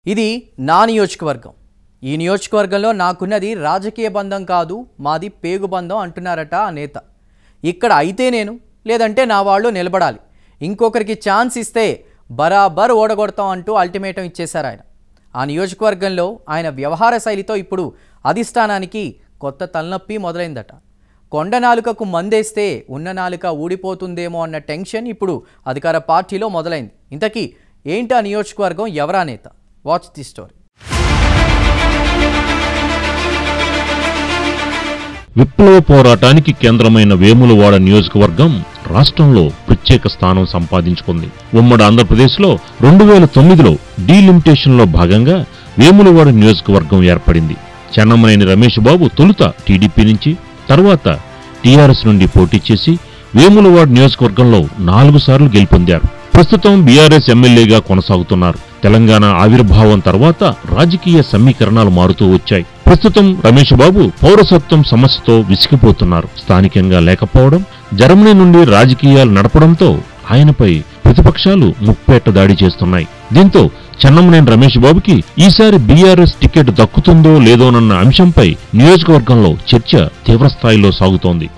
ఇది నా నియోజకవర్గం ఈ నియోజకవర్గంలో నాకున్నది రాజకీయ బంధం కాదు మాది పేగు బంధం అంటున్నారట ఆ నేత ఇక్కడ అయితే నేను లేదంటే నా వాళ్ళు నిలబడాలి ఇంకొకరికి ఛాన్స్ ఇస్తే బరాబర్ ఓడగొడతాం అంటూ అల్టిమేటం ఇచ్చేశారు ఆయన ఆ నియోజకవర్గంలో ఆయన వ్యవహార శైలితో ఇప్పుడు అధిష్టానానికి కొత్త తలనొప్పి మొదలైందట కొండ నాలుకకు మందేస్తే ఉన్న నాలుక ఊడిపోతుందేమో అన్న టెన్షన్ ఇప్పుడు అధికార పార్టీలో మొదలైంది ఇంతకీ ఏంటి ఆ నియోజకవర్గం ఎవరా నేత వాచ్ ది స్టోరీ విప్లవ పోరాటానికి కేంద్రమైన వేములవాడ నియోజకవర్గం రాష్ట్రంలో ప్రత్యేక స్థానం సంపాదించుకుంది ఉమ్మడి ఆంధ్రప్రదేశ్లో రెండు వేల తొమ్మిదిలో డీలిమిటేషన్లో భాగంగా వేములవాడ నియోజకవర్గం ఏర్పడింది చెన్నమనేని రమేష్ బాబు తొలుత టీడీపీ నుంచి తర్వాత టీఆర్ఎస్ నుండి పోటీ చేసి వేములవాడ నియోజకవర్గంలో నాలుగు సార్లు గెలుపొందారు ప్రస్తుతం బీఆర్ఎస్ ఎమ్మెల్యేగా కొనసాగుతున్నారు తెలంగాణ ఆవిర్భావం తర్వాత రాజకీయ సమీకరణాలు మారుతూ వచ్చాయి ప్రస్తుతం రమేష్ బాబు పౌరసత్వం సమస్యతో విసిగిపోతున్నారు స్థానికంగా లేకపోవడం జర్మనీ నుండి రాజకీయాలు నడపడంతో ఆయనపై ప్రతిపక్షాలు ముప్పేట దాడి చేస్తున్నాయి దీంతో చెన్నమనేని రమేష్ బాబుకి ఈసారి బీఆర్ఎస్ టికెట్ దక్కుతుందో లేదోనన్న అంశంపై నియోజకవర్గంలో చర్చ తీవ్రస్థాయిలో సాగుతోంది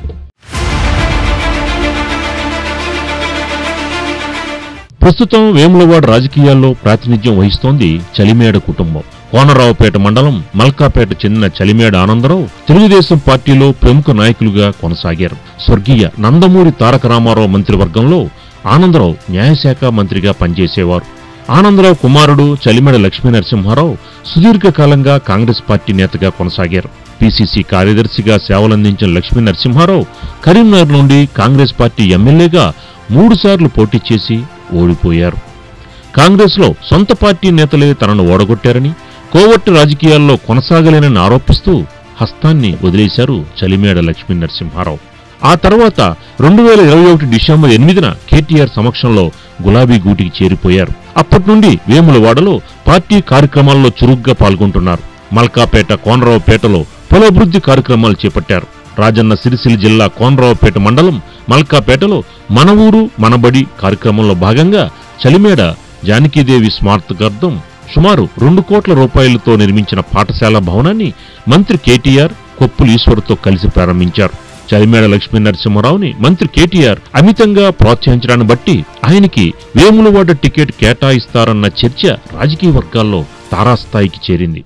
ప్రస్తుతం వేములవాడ రాజకీయాల్లో ప్రాతినిధ్యం వహిస్తోంది చలిమేడ కుటుంబం కోనరావుపేట మండలం మల్కాపేట చెందిన చలిమేడ ఆనందరావు తెలుగుదేశం పార్టీలో ప్రముఖ నాయకులుగా కొనసాగారు స్వర్గీయ నందమూరి తారక రామారావు మంత్రివర్గంలో ఆనందరావు న్యాయశాఖ మంత్రిగా పనిచేసేవారు ఆనందరావు కుమారుడు చలిమేడ లక్ష్మీ నరసింహారావు సుదీర్ఘకాలంగా కాంగ్రెస్ పార్టీ నేతగా కొనసాగారు పిసిసి కార్యదర్శిగా సేవలందించిన లక్ష్మీ నరసింహారావు కరీంనగర్ నుండి కాంగ్రెస్ పార్టీ ఎమ్మెల్యేగా మూడుసార్లు పోటీ చేసి ఓడిపోయారు కాంగ్రెస్లో సొంత పార్టీ నేతలే తనను ఓడగొట్టారని కోవట్టు రాజకీయాల్లో కొనసాగలేనని ఆరోపిస్తూ హస్తాన్ని వదిలేశారు చలిమేడ లక్ష్మీ నరసింహారావు ఆ తర్వాత రెండు వేల ఇరవై ఒకటి డిసెంబర్ ఎనిమిదిన కేటీఆర్ సమక్షంలో గులాబీ గూటికి చేరిపోయారు అప్పటి నుండి వేములవాడలో పార్టీ కార్యక్రమాల్లో చురుగ్గా పాల్గొంటున్నారు మల్కాపేట కోనరావుపేటలో పొలాభివృద్ధి కార్యక్రమాలు చేపట్టారు రాజన్న సిరిసిల్ల జిల్లా కోనరావుపేట మండలం మల్కాపేటలో మన ఊరు మనబడి కార్యక్రమంలో భాగంగా చలిమేడ జానకీదేవి స్మారకార్థం సుమారు రెండు కోట్ల రూపాయలతో నిర్మించిన పాఠశాల భవనాన్ని మంత్రి కేటీఆర్ కొప్పులు ఈశ్వర్తో కలిసి ప్రారంభించారు చలిమేడ లక్ష్మీ నరసింహారావుని మంత్రి కేటీఆర్ అమితంగా ప్రోత్సహించడాన్ని బట్టి ఆయనకి వేములవాడ టికెట్ కేటాయిస్తారన్న చర్చ రాజకీయ వర్గాల్లో తారాస్థాయికి చేరింది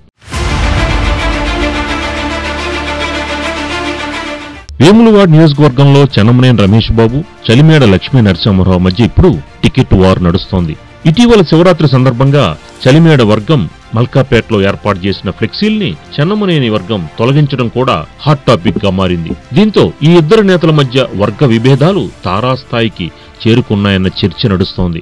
వేములవాడ నియోజకవర్గంలో చెన్నమనేని రమేష్ బాబు చలిమేడ లక్ష్మీ నరసింహారావు మధ్య ఇప్పుడు టికెట్ వార్ నడుస్తోంది ఇటీవల శివరాత్రి సందర్భంగా చలిమేడ వర్గం మల్కాపేటలో ఏర్పాటు చేసిన ఫ్లెక్సీల్ని చెన్నమనేని వర్గం తొలగించడం కూడా హాట్ టాపిక్ గా మారింది దీంతో ఈ ఇద్దరు నేతల మధ్య వర్గ విభేదాలు తారాస్థాయికి చేరుకున్నాయన్న చర్చ నడుస్తోంది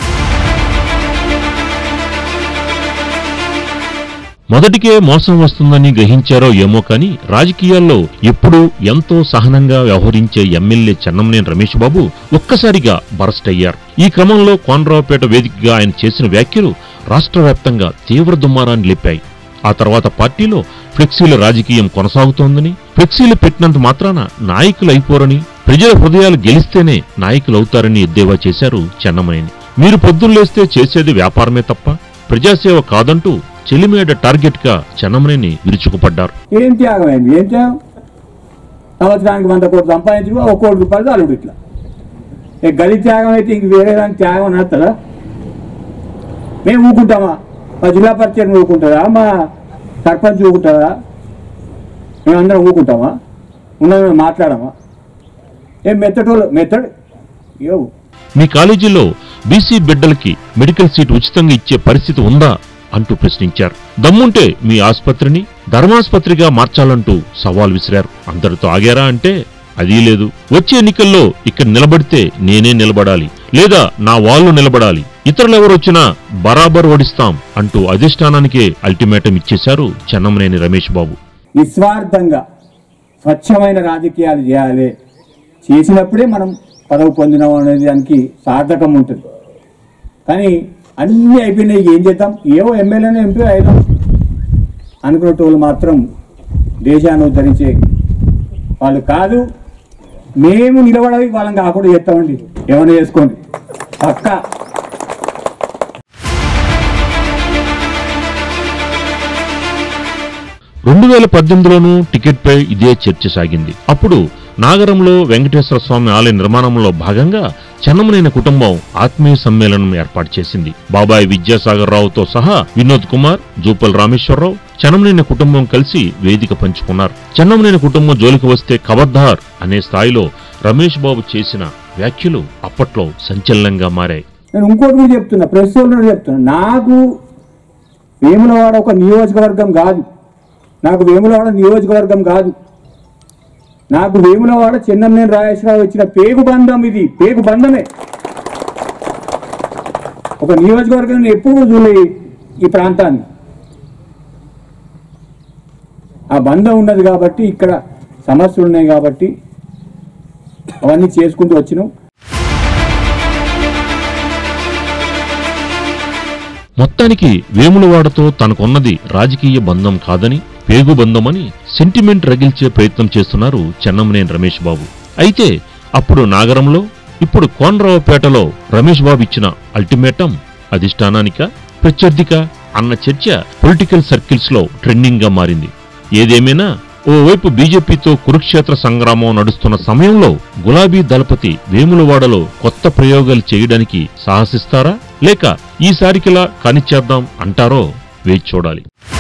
మొదటికే మోసం వస్తుందని గ్రహించారో ఏమో కానీ రాజకీయాల్లో ఎప్పుడూ ఎంతో సహనంగా వ్యవహరించే ఎమ్మెల్యే చెన్నమనేని రమేష్ బాబు ఒక్కసారిగా బరస్ట్ అయ్యారు ఈ క్రమంలో కోనరావుపేట వేదికగా ఆయన చేసిన వ్యాఖ్యలు రాష్ట్ర వ్యాప్తంగా తీవ్ర దుమ్మారాన్ని లేపాయి ఆ తర్వాత పార్టీలో ఫ్లెక్సీల రాజకీయం కొనసాగుతోందని ఫ్లెక్సీలు పెట్టినంత మాత్రాన నాయకులు అయిపోరని ప్రజల హృదయాలు గెలిస్తేనే నాయకులు అవుతారని ఎద్దేవా చేశారు చెన్నమనేని మీరు పొద్దున్నేస్తే చేసేది వ్యాపారమే తప్ప ప్రజాసేవ కాదంటూ చెలిమేడ టార్గెట్ గా చెన్నమనేని విరుచుకుపడ్డారు ఏం త్యాగం అయింది ఏం త్యాగం సంవత్సరానికి వంద కోట్లు సంపాదించుకో ఒక కోటి రూపాయలు అల్లుడు ఇట్లా ఏ గది త్యాగం అయితే ఇంక వేరే దానికి త్యాగం నడుతుందా మేము ఊకుంటామా మా జిల్లా పరిచయం ఊకుంటుందా మా సర్పంచ్ ఊకుంటుందా మేమందరం ఊకుంటామా ఉన్నది మేము మాట్లాడమా ఏం మెత్తటోళ్ళు మెత్తడు ఏవు మీ కాలేజీలో బీసీ బిడ్డలకి మెడికల్ సీట్ ఉచితంగా ఇచ్చే పరిస్థితి ఉందా అంటూ ప్రశ్నించారు దమ్ముంటే మీ ఆసుపత్రిని ధర్మాసుపత్రిగా మార్చాలంటూ సవాల్ విసిరారు అందరితో ఆగారా అంటే అదీ లేదు వచ్చే ఎన్నికల్లో ఇక్కడ నిలబడితే నేనే నిలబడాలి లేదా నా వాళ్ళు నిలబడాలి ఇతరులెవరొచ్చినా బరాబర్ ఓడిస్తాం అంటూ అధిష్టానానికే అల్టిమేటం ఇచ్చేశారు చెన్నమనేని రమేష్ బాబు నిస్వార్థంగా స్వచ్ఛమైన రాజకీయాలు చేయాలి చేసినప్పుడే మనం పదవి పొందినాం అనేది దానికి సార్థకం ఉంటుంది కానీ అన్నీ అయిపోయినాయి ఇక ఏం చేద్దాం ఏవో ఎమ్మెల్యేనే ఎంపీ అయిదాం అనుకునేటోళ్ళు మాత్రం దేశాన్ని ఉద్ధరించే వాళ్ళు కాదు మేము నిలబడవి వాళ్ళని కాకుండా చేస్తామండి ఏమైనా చేసుకోండి పక్కా రెండు వేల పద్దెనిమిదిలోనూ టికెట్పై ఇదే చర్చ సాగింది అప్పుడు నాగరంలో వెంకటేశ్వర స్వామి ఆలయ నిర్మాణంలో భాగంగా చెన్నమనేని కుటుంబం ఆత్మీయ సమ్మేళనం ఏర్పాటు చేసింది బాబాయ్ విద్యాసాగర్ రావుతో సహా వినోద్ కుమార్ జూపల్ రామేశ్వరరావు చెన్నమనేని కుటుంబం కలిసి వేదిక పంచుకున్నారు చెన్నమనేని కుటుంబం జోలికి వస్తే ఖబర్దార్ అనే స్థాయిలో రమేష్ బాబు చేసిన వ్యాఖ్యలు అప్పట్లో సంచలనంగా మారాయి నేను ఇంకోటి కూడా చెప్తున్నా ప్రెస్ వాళ్ళు కూడా చెప్తున్నా నాకు వేములవాడ ఒక నియోజకవర్గం కాదు నాకు వేములవాడ నియోజకవర్గం కాదు నాకు వేములవాడ చెన్నంనేని రాజేశ్వరరావు ఇచ్చిన పేగు బంధం ఇది పేగు బంధమే ఒక నియోజకవర్గం నేను ఎప్పుడు కూడా చూడలే ఈ- ఈ ప్రాంతాన్ని ఆ బంధం ఉన్నది కాబట్టి ఇక్కడ సమస్యలు ఉన్నాయి కాబట్టి అవన్నీ చేసుకుంటూ వచ్చినాం మొత్తానికి వేములవాడతో తనకున్నది రాజకీయ బంధం కాదని పేగు బంధమని సెంటిమెంట్ రగిల్చే ప్రయత్నం చేస్తున్నారు చెన్నమనేని రమేష్ బాబు అయితే అప్పుడు నాగరంలో ఇప్పుడు కోనరావుపేటలో రమేష్ బాబు ఇచ్చిన అల్టిమేటం అధిష్టానానిక ప్రత్యర్థిక అన్న చర్చ పొలిటికల్ సర్కిల్స్ లో ట్రెండింగ్ గా మారింది ఏదేమైనా ఓవైపు బీజేపీతో కురుక్షేత్ర సంగ్రామం నడుస్తున్న సమయంలో గులాబీ దళపతి వేములవాడలో కొత్త ప్రయోగాలు చేయడానికి సాహసిస్తారా లేక ఈసారికిలా కానిచ్చేద్దాం అంటారో వేచి చూడాలి